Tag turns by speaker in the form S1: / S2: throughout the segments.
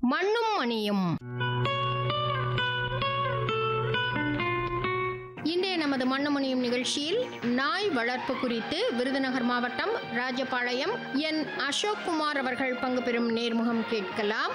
S1: மண்ணும் மணியும் இன்றைய நமது மண்ணுமணியும் நிகழ்ச்சியில் நாய் வளர்ப்பு குறித்து விருதுநகர் மாவட்டம் ராஜபாளையம் என் அசோக் குமார் அவர்கள் பங்கு பெறும் நேர்முகம் கேட்கலாம்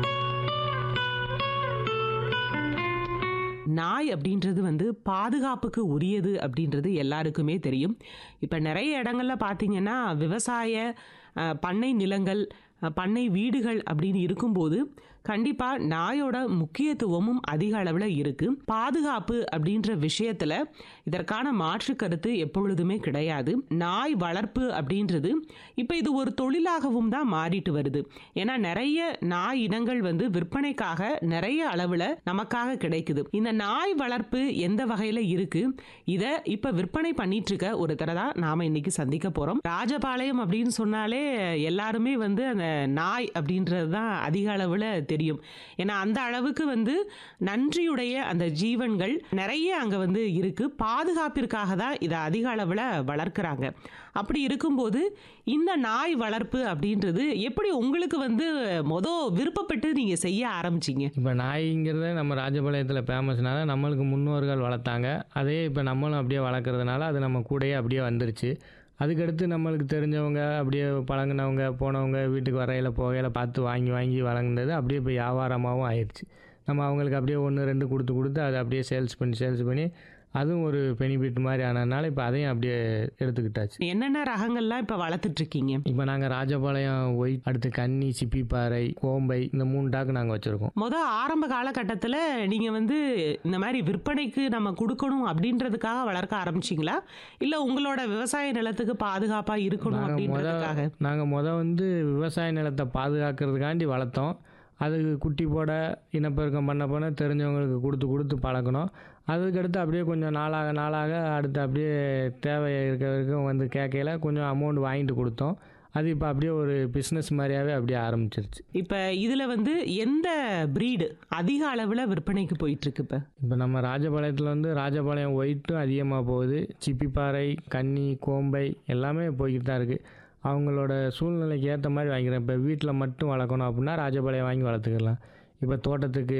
S2: நாய் அப்படின்றது வந்து பாதுகாப்புக்கு உரியது அப்படின்றது எல்லாருக்குமே தெரியும் இப்போ நிறைய இடங்கள்ல பார்த்தீங்கன்னா விவசாய அஹ், பண்ணை நிலங்கள் அஹ், பண்ணை வீடுகள் அப்படின்னு இருக்கும்போது கண்டிப்பாக நாயோட முக்கியத்துவமும் அதிக அளவில் இருக்குது பாதுகாப்பு அப்படின்ற விஷயத்தில் இதற்கான மாற்று கருத்து எப்பொழுதுமே கிடையாது நாய் வளர்ப்பு அப்படின்றது இப்போ இது ஒரு தொழிலாகவும் தான் மாறிட்டு வருது ஏன்னா நிறைய நாய் இனங்கள் வந்து விற்பனைக்காக நிறைய அளவில் நமக்காக கிடைக்குது இந்த நாய் வளர்ப்பு எந்த வகையில் இருக்கு இதை இப்போ விற்பனை பண்ணிட்டு இருக்க ஒருத்தரை தான் நாம இன்னைக்கு சந்திக்க போறோம் ராஜபாளையம் அப்படின்னு சொன்னாலே எல்லாருமே வந்து அந்த நாய் அப்படின்றது தான் அதிக அளவில் தெரியும் ஏன்னா அந்த அளவுக்கு வந்து நன்றியுடைய அந்த ஜீவன்கள் நிறைய அங்கே வந்து இருக்கு பாதுகாப்பிற்காக தான் இதை அதிக அளவில் வளர்க்குறாங்க அப்படி இருக்கும்போது இந்த நாய் வளர்ப்பு அப்படின்றது எப்படி உங்களுக்கு வந்து மொத விருப்பப்பட்டு நீங்கள் செய்ய ஆரம்பிச்சீங்க
S3: இப்போ நாய்ங்கிறது நம்ம ராஜபாளையத்தில் ஃபேமஸ்னால நம்மளுக்கு முன்னோர்கள் வளர்த்தாங்க அதே இப்போ நம்மளும் அப்படியே வளர்க்குறதுனால அது நம்ம கூடயே அப்படியே வந்துருச்சு அதுக்கடுத்து நம்மளுக்கு தெரிஞ்சவங்க அப்படியே பழகுனவங்க போனவங்க வீட்டுக்கு வரையில் போகையில் பார்த்து வாங்கி வாங்கி வழங்குனது அப்படியே இப்போ வியாபாரமாகவும் ஆயிடுச்சு நம்ம அவங்களுக்கு அப்படியே ஒன்று ரெண்டு கொடுத்து கொடுத்து அதை அப்படியே சேல்ஸ் பண்ணி சேல்ஸ் பண்ணி அதுவும் ஒரு பெனிஃபிட் மாதிரி ஆனதுனால இப்போ அதையும் அப்படியே எடுத்துக்கிட்டாச்சு
S2: என்னென்ன ரகங்கள்லாம் இப்போ வளர்த்துட்டு இருக்கீங்க
S3: இப்போ நாங்கள் ராஜபாளையம் ஒயிட் அடுத்து கன்னி சிப்பிப்பாறை கோம்பை இந்த மூணு டாக்கு நாங்கள் வச்சுருக்கோம்
S2: முத ஆரம்ப காலகட்டத்தில் நீங்கள் வந்து இந்த மாதிரி விற்பனைக்கு நம்ம கொடுக்கணும் அப்படின்றதுக்காக வளர்க்க ஆரம்பிச்சிங்களா இல்லை உங்களோட விவசாய நிலத்துக்கு பாதுகாப்பாக இருக்கணும்
S3: நாங்கள் முத
S2: அப்படின்றதுக்காக
S3: நாங்கள் முத வந்து விவசாய நிலத்தை பாதுகாக்கிறதுக்காண்டி வளர்த்தோம் அதுக்கு குட்டி போட இனப்பெருக்கம் பண்ண பண்ண தெரிஞ்சவங்களுக்கு கொடுத்து கொடுத்து பழக்கணும் அதுக்கடுத்து அப்படியே கொஞ்சம் நாளாக நாளாக அடுத்து அப்படியே தேவை இருக்க வரைக்கும் வந்து கேட்கையில கொஞ்சம் அமௌண்ட் வாங்கிட்டு கொடுத்தோம் அது இப்போ அப்படியே ஒரு பிஸ்னஸ் மாதிரியாவே அப்படியே ஆரம்பிச்சிருச்சு
S2: இப்போ இதில் வந்து எந்த ப்ரீடு அதிக அளவில் விற்பனைக்கு போயிட்டுருக்கு இப்போ
S3: இப்போ நம்ம ராஜபாளையத்தில் வந்து ராஜபாளையம் ஒயிட்டும் அதிகமாக போகுது சிப்பிப்பாறை கன்னி கோம்பை எல்லாமே போய்கிட்டு தான் இருக்குது அவங்களோட சூழ்நிலைக்கு ஏற்ற மாதிரி வாங்கிக்கிறேன் இப்போ வீட்டில் மட்டும் வளர்க்கணும் அப்படின்னா ராஜபாளையம் வாங்கி வளர்த்துக்கலாம் இப்போ தோட்டத்துக்கு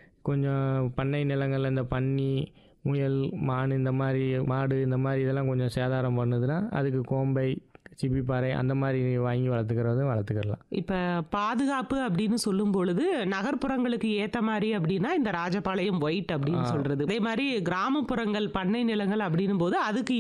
S3: கொஞ்சம் பண்ணை நிலங்கள்ல இந்த பன்னி முயல் மான் இந்த மாதிரி மாடு இந்த மாதிரி இதெல்லாம் கொஞ்சம் சேதாரம் பண்ணுதுன்னா அதுக்கு கோம்பை சிப்பிப்பாறை அந்த மாதிரி வாங்கி வளர்த்துக்கிறதும் வளர்த்துக்கலாம்
S2: இப்போ பாதுகாப்பு அப்படின்னு சொல்லும் பொழுது நகர்ப்புறங்களுக்கு ஏற்ற மாதிரி அப்படின்னா இந்த ராஜபாளையம் ஒயிட் அப்படின்னு
S3: ஆ.
S2: சொல்றது அதே மாதிரி கிராமப்புறங்கள் பண்ணை நிலங்கள் அப்படின்னும் போது அதுக்கு